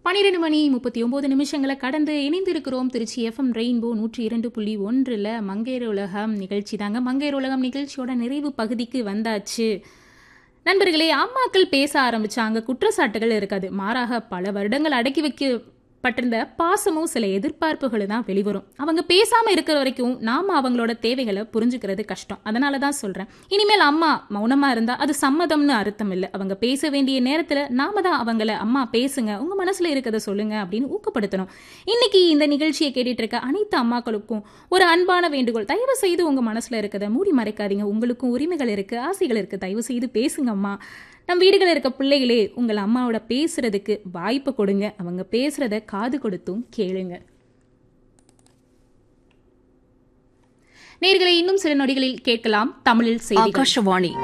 பன்னிரெண்டு மணி முப்பத்தி ஒன்பது நிமிஷங்களை கடந்து இணைந்திருக்கிறோம் திருச்சி எஃப்எம் ரெயின்போ நூற்றி இரண்டு புள்ளி ஒன்றில் மங்கையர் உலகம் நிகழ்ச்சி தாங்க மங்கையர் உலகம் நிகழ்ச்சியோட நிறைவு பகுதிக்கு வந்தாச்சு நண்பர்களே அம்மாக்கள் பேச ஆரம்பிச்சாங்க குற்றச்சாட்டுகள் இருக்காது மாறாக பல வருடங்கள் அடக்கி வைக்கப்பட்டிருந்த பாசமும் சில எதிர்பார்ப்புகள் தான் வெளிவரும் அவங்க பேசாம இருக்கிற வரைக்கும் நாம அவங்களோட தேவைகளை புரிஞ்சுக்கிறது கஷ்டம் அதனால தான் சொல்றேன் இனிமேல் அம்மா மௌனமா இருந்தா அது சம்மதம்னு அர்த்தம் இல்லை அவங்க பேச வேண்டிய நேரத்துல நாம தான் அவங்கள அம்மா பேசுங்க உங்க மனசுல இருக்கிறத சொல்லுங்க அப்படின்னு ஊக்கப்படுத்தணும் இன்னைக்கு இந்த நிகழ்ச்சியை கேட்டுட்டு இருக்க அனைத்து அம்மாக்களுக்கும் ஒரு அன்பான வேண்டுகோள் தயவு செய்து உங்க மனசுல இருக்கிறத மூடி மறைக்காதீங்க உங்களுக்கும் உரிமைகள் இருக்கு ஆசைகள் இருக்கு தயவு செய்து பேசுங்க அம்மா நம் வீடுகளில் இருக்க பிள்ளைகளே உங்கள் அம்மாவோட பேசுறதுக்கு வாய்ப்பு கொடுங்க அவங்க பேசுறத காது கொடுத்தும் கேளுங்க நேர்களை இன்னும் சில நொடிகளில் கேட்கலாம் தமிழில் செய்திகள் ஆகாஷவாணி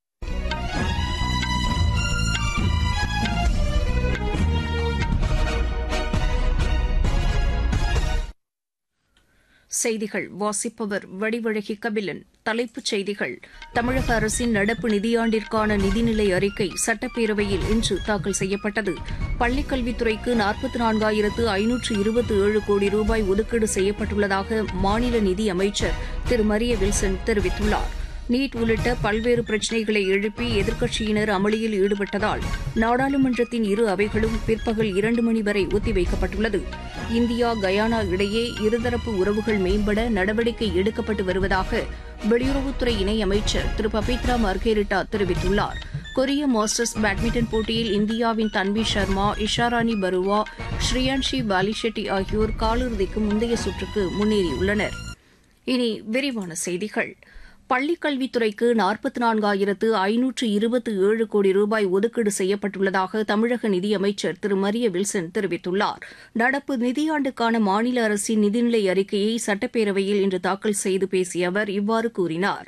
செய்திகள் வாசிப்பவர் வடிவழகி கபிலன் தலைப்புச் செய்திகள் தமிழக அரசின் நடப்பு நிதியாண்டிற்கான நிதிநிலை அறிக்கை சட்டப்பேரவையில் இன்று தாக்கல் செய்யப்பட்டது பள்ளிக்கல்வித்துறைக்கு நாற்பத்தி நான்காயிரத்து ஐநூற்று இருபத்தி ஏழு கோடி ரூபாய் ஒதுக்கீடு செய்யப்பட்டுள்ளதாக மாநில நிதி அமைச்சர் திரு மரிய வில்சன் தெரிவித்துள்ளார் நீட் உள்ளிட்ட பல்வேறு பிரச்சினைகளை எழுப்பி எதிர்க்கட்சியினர் அமளியில் ஈடுபட்டதால் நாடாளுமன்றத்தின் இரு அவைகளும் பிற்பகல் இரண்டு மணி வரை ஒத்திவைக்கப்பட்டுள்ளது இந்தியா கயானா இடையே இருதரப்பு உறவுகள் மேம்பட நடவடிக்கை எடுக்கப்பட்டு வருவதாக வெளியுறவுத்துறை இணையமைச்சர் திரு பபித்ரா மர்கேரிட்டா தெரிவித்துள்ளார் கொரிய மாஸ்டர்ஸ் பேட்மிண்டன் போட்டியில் இந்தியாவின் தன்வி சர்மா இஷாராணி பருவா ஸ்ரீயான்ஷி பாலிஷெட்டி ஆகியோர் காலிறுதிக்கு முந்தைய சுற்றுக்கு முன்னேறியுள்ளனர் இனி விரிவான செய்திகள் பள்ளிக்கல்வித்துறைக்கு நாற்பத்தி நான்காயிரத்து ஐநூற்று இருபத்தி ஏழு கோடி ரூபாய் ஒதுக்கீடு செய்யப்பட்டுள்ளதாக தமிழக நிதியமைச்சர் திரு மரிய வில்சன் தெரிவித்துள்ளார் நடப்பு நிதியாண்டுக்கான மாநில அரசின் நிதிநிலை அறிக்கையை சட்டப்பேரவையில் இன்று தாக்கல் செய்து பேசிய அவர் இவ்வாறு கூறினார்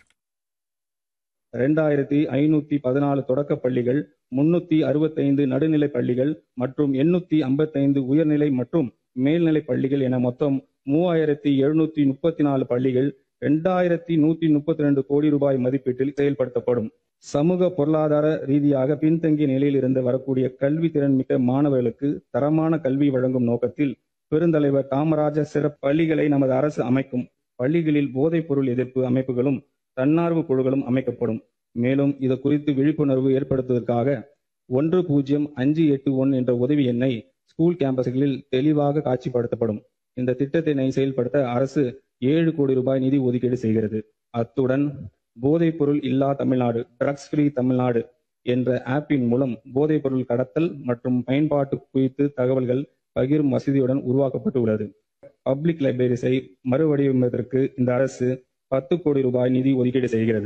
இரண்டாயிரத்தி ஐநூத்தி பதினாலு தொடக்க பள்ளிகள் முன்னூத்தி அறுபத்தைந்து நடுநிலை பள்ளிகள் மற்றும் எண்ணூத்தி ஐம்பத்தைந்து உயர்நிலை மற்றும் மேல்நிலை பள்ளிகள் என மொத்தம் மூவாயிரத்தி எழுநூத்தி முப்பத்தி நாலு பள்ளிகள் இரண்டாயிரத்தி நூத்தி முப்பத்தி ரெண்டு கோடி ரூபாய் மதிப்பீட்டில் செயல்படுத்தப்படும் சமூக பொருளாதார ரீதியாக பின்தங்கிய நிலையில் இருந்து வரக்கூடிய கல்வி திறன் மிக்க மாணவர்களுக்கு தரமான கல்வி வழங்கும் நோக்கத்தில் பெருந்தலைவர் காமராஜர் சிறப்பு பள்ளிகளை நமது அரசு அமைக்கும் பள்ளிகளில் போதைப் பொருள் எதிர்ப்பு அமைப்புகளும் தன்னார்வ குழுக்களும் அமைக்கப்படும் மேலும் இது குறித்து விழிப்புணர்வு ஏற்படுத்துவதற்காக ஒன்று பூஜ்ஜியம் அஞ்சு எட்டு ஒன் என்ற உதவி எண்ணை ஸ்கூல் கேம்பஸ்களில் தெளிவாக காட்சிப்படுத்தப்படும் இந்த திட்டத்தினை செயல்படுத்த அரசு ஏழு கோடி ரூபாய் நிதி ஒதுக்கீடு செய்கிறது அத்துடன் போதைப் பொருள் இல்லா தமிழ்நாடு ட்ரக்ஸ் ஃப்ரீ தமிழ்நாடு என்ற ஆப்பின் மூலம் போதைப் பொருள் கடத்தல் மற்றும் பயன்பாட்டு குறித்து தகவல்கள் பகிரும் வசதியுடன் உருவாக்கப்பட்டு உள்ளது பப்ளிக் லைப்ரரிஸை மறுவடிவமைப்பதற்கு இந்த அரசு பத்து கோடி ரூபாய் நிதி ஒதுக்கீடு செய்கிறது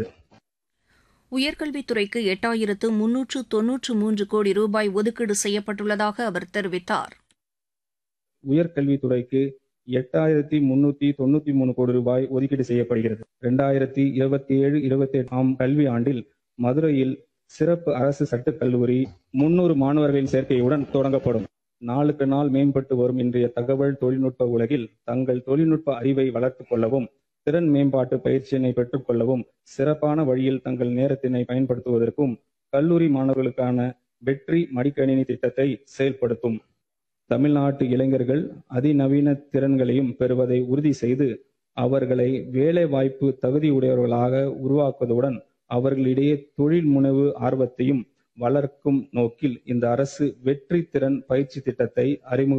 உயர்கல்வித்துறைக்கு எட்டாயிரத்து முன்னூற்று தொன்னூற்று மூன்று கோடி ரூபாய் ஒதுக்கீடு செய்யப்பட்டுள்ளதாக அவர் தெரிவித்தார் உயர்கல்வித்துறைக்கு எட்டாயிரத்தி முன்னூத்தி தொண்ணூத்தி மூணு கோடி ரூபாய் ஒதுக்கீடு செய்யப்படுகிறது இரண்டாயிரத்தி இருபத்தி ஏழு இருபத்தி எட்டாம் கல்வி ஆண்டில் மதுரையில் சிறப்பு அரசு சட்டக் கல்லூரி முன்னூறு மாணவர்களின் சேர்க்கையுடன் தொடங்கப்படும் நாளுக்கு நாள் மேம்பட்டு வரும் இன்றைய தகவல் தொழில்நுட்ப உலகில் தங்கள் தொழில்நுட்ப அறிவை வளர்த்துக் கொள்ளவும் திறன் மேம்பாட்டு பயிற்சியினை பெற்றுக் கொள்ளவும் சிறப்பான வழியில் தங்கள் நேரத்தினை பயன்படுத்துவதற்கும் கல்லூரி மாணவர்களுக்கான வெற்றி மடிக்கணினி திட்டத்தை செயல்படுத்தும் தமிழ்நாட்டு இளைஞர்கள் அதிநவீன திறன்களையும் பெறுவதை உறுதி செய்து அவர்களை வேலை வாய்ப்பு தகுதியுடையவர்களாக உருவாக்குவதுடன் அவர்களிடையே தொழில் முனைவு ஆர்வத்தையும் வளர்க்கும் நோக்கில் இந்த அரசு வெற்றி திறன் பயிற்சி திட்டத்தை அறிமுக